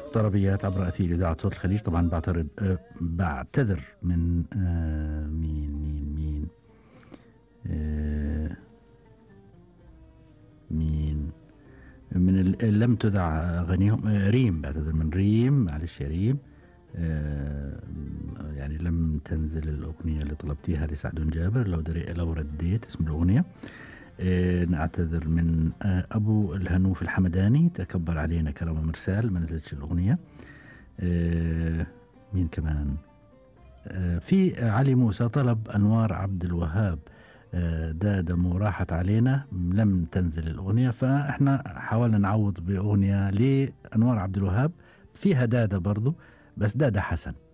طربيات عبر اثير اذاعه صوت الخليج طبعا بعترض أه بعتذر من أه مين مين مين أه مين من ال- لم تذع اغانيهم آه، ريم بعتذر من ريم معلش يا ريم آه، يعني لم تنزل الاغنيه اللي طلبتيها لسعد جابر لو دري لو رديت اسم الاغنيه آه، نعتذر من آه، ابو الهنوف الحمداني تكبر علينا كرم مرسال ما نزلتش الاغنيه آه، مين كمان آه، في علي موسى طلب انوار عبد الوهاب آه، ده دمه راحت علينا لم تنزل الاغنيه فاحنا حاولنا نعوض باغنيه لانوار عبد الوهاب فيها داده برضو بس داده حسن